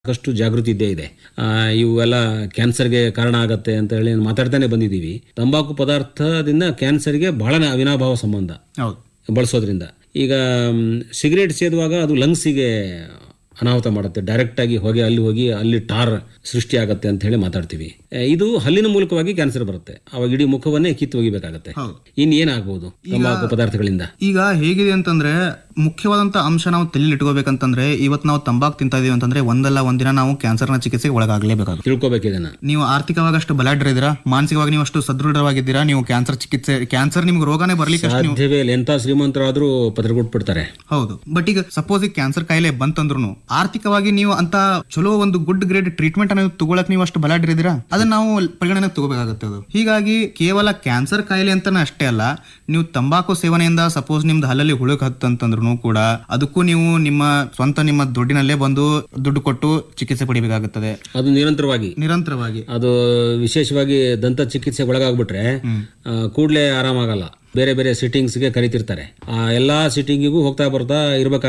ಸಾಕಷ್ಟು ಜಾಗೃತಿ ಇದ್ದೇ ಇದೆ ಆ, ಇವೆಲ್ಲ ಕ್ಯಾನ್ಸರ್ಗೆ ಕಾರಣ ಆಗತ್ತೆ ಅಂತ ಹೇಳಿ ಮಾತಾಡ್ತಾನೆ ಬಂದಿದ್ದೀವಿ ತಂಬಾಕು ಪದಾರ್ಥದಿಂದ ಕ್ಯಾನ್ಸರ್ಗೆ ಬಹಳ ಅವಿನಾಭಾವ ಸಂಬಂಧ ಹೌದು ಬಳಸೋದ್ರಿಂದ ಈಗ ಮ್, ಸಿಗರೇಟ್ ಸೇದುವಾಗ ಅದು ಲಂಗ್ಸಿಗೆ ಅನಾಹುತ ಮಾಡುತ್ತೆ ಡೈರೆಕ್ಟ್ ಆಗಿ ಹೊಗೆ ಅಲ್ಲಿ ಹೋಗಿ ಅಲ್ಲಿ ಟಾರ್ ಸೃಷ್ಟಿ ಆಗತ್ತೆ ಅಂತ ಹೇಳಿ ಮಾತಾಡ್ತೀವಿ ಆ, ಇದು ಹಲ್ಲಿನ ಮೂಲಕವಾಗಿ ಕ್ಯಾನ್ಸರ್ ಬರುತ್ತೆ ಅವಾಗ ಇಡೀ ಮುಖವನ್ನೇ ಕಿತ್ತು ಒಗಿಬೇಕಾಗತ್ತೆ ಹೌದು. ಇನ್ ಏನಾಗ್ಬೋದು ತಂಬಾಕು ಪದಾರ್ಥಗಳಿಂದ ಈಗ ಹೇಗಿದೆ ಅಂತಂದ್ರೆ ಮುಖ್ಯವಾದಂತ ಅಂಶ ನಾವು ತಲೆಯಲ್ಲಿ ಇಟ್ಕೋಬೇಕಂತಂದ್ರೆ ಇವತ್ತು ನಾವು ತಂಬಾಕು ತಿಂತಾ ಇದೀವಿ ಅಂತಂದ್ರೆ ಒಂದಲ್ಲ ಒಂದಿನ ನಾವು ಕ್ಯಾನ್ಸರ್ನ ಚಿಕಿತ್ಸೆಗೆ ಒಳಗಾಗಲೇಬೇಕಾಗುತ್ತೆ ತಿಳ್ಕೊಬೇಕು ಇದನ್ನ ನೀವು ಆರ್ಥಿಕವಾಗಿ ಅಷ್ಟು ಬಲಾಢ್ರ ಇದ್ದೀರಾ ಮಾನಸಿಕವಾಗಿ ನೀವು ಅಷ್ಟು ಸದೃಢವಾಗಿದ್ದೀರಾ ನೀವು ಕ್ಯಾನ್ಸರ್ ಚಿಕಿತ್ಸೆ ಕ್ಯಾನ್ಸರ್ ನಿಮ್ಗೆ ರೋಗನೇ ಬರ್ಲಿಕ್ಕೆ ಅಷ್ಟು ನೀವು ಸಾಧ್ಯವೇ ಇಲ್ಲ ಎಂಥ ಶ್ರೀಮಂತರಾದ್ರೂ ಪತ್ರಗೊಟ್ಬಿಡ್ತಾರೆ ಹೌದು ಬಟ್ ಈಗ ಸಪೋಸ್ ಈಗ ಕ್ಯಾನ್ಸರ್ ಕಾಯಿಲೆ ಬಂತಂದ್ರು ಆರ್ಥಿಕವಾಗಿ ನೀವು ಅಂತ ಚಲೋ ಒಂದು ಗುಡ್ ಗ್ರೇಡ್ ಟ್ರೀಟ್ಮೆಂಟ್ ಅನ್ನು ತಗೊಳಕ್ ನೀವು ಅಷ್ಟು ಬಲಾಢ್ರ ಇದ್ದೀರಾ ಅದನ್ನ ನಾವು ಪರಿಗಣನೆ ತಗೋಬೇಕಾಗುತ್ತೆ ಅದು ಹೀಗಾಗಿ ಕೇವಲ ಕ್ಯಾನ್ಸರ್ ಕಾಯಿಲೆ ಅಂತಾನೆ ಅಷ್ಟೇ ಅಲ್ಲ ನೀವು ತಂಬಾಕು ಸೇವನೆಯಿಂದ ಸಪೋಸ್ ನಿಮ್ದು ಹಲ್ಲಲ್ಲಿ ಹುಳುಕ್ ಹತ್ತಂತಂದ್ರು ಕೂಡ ಅದಕ್ಕೂ ನೀವು ನಿಮ್ಮ ಸ್ವಂತ ನಿಮ್ಮ ದುಡ್ಡಿನಲ್ಲೇ ಬಂದು ದುಡ್ಡು ಕೊಟ್ಟು ಚಿಕಿತ್ಸೆ ಪಡಿಬೇಕಾಗುತ್ತದೆ ಅದು ನಿರಂತರವಾಗಿ ನಿರಂತರವಾಗಿ ಅದು ವಿಶೇಷವಾಗಿ ದಂತ ಚಿಕಿತ್ಸೆಗೆ ಒಳಗಾಗ್ಬಿಟ್ರೆ ಕೂಡಲೇ ಆರಾಮಾಗಲ್ಲ ಬೇರೆ ಬೇರೆ ಸಿಟ್ಟಿಂಗ್ಸ್ಗೆ ಕರಿತಿರ್ತಾರೆ ಆ ಎಲ್ಲಾ ಸಿಟ್ಟಿಂಗಿಗೂ ಹೋಗ್ತಾ ಬರ್ತಾ ಇರ್ಬೇಕಾಗುತ್ತೆ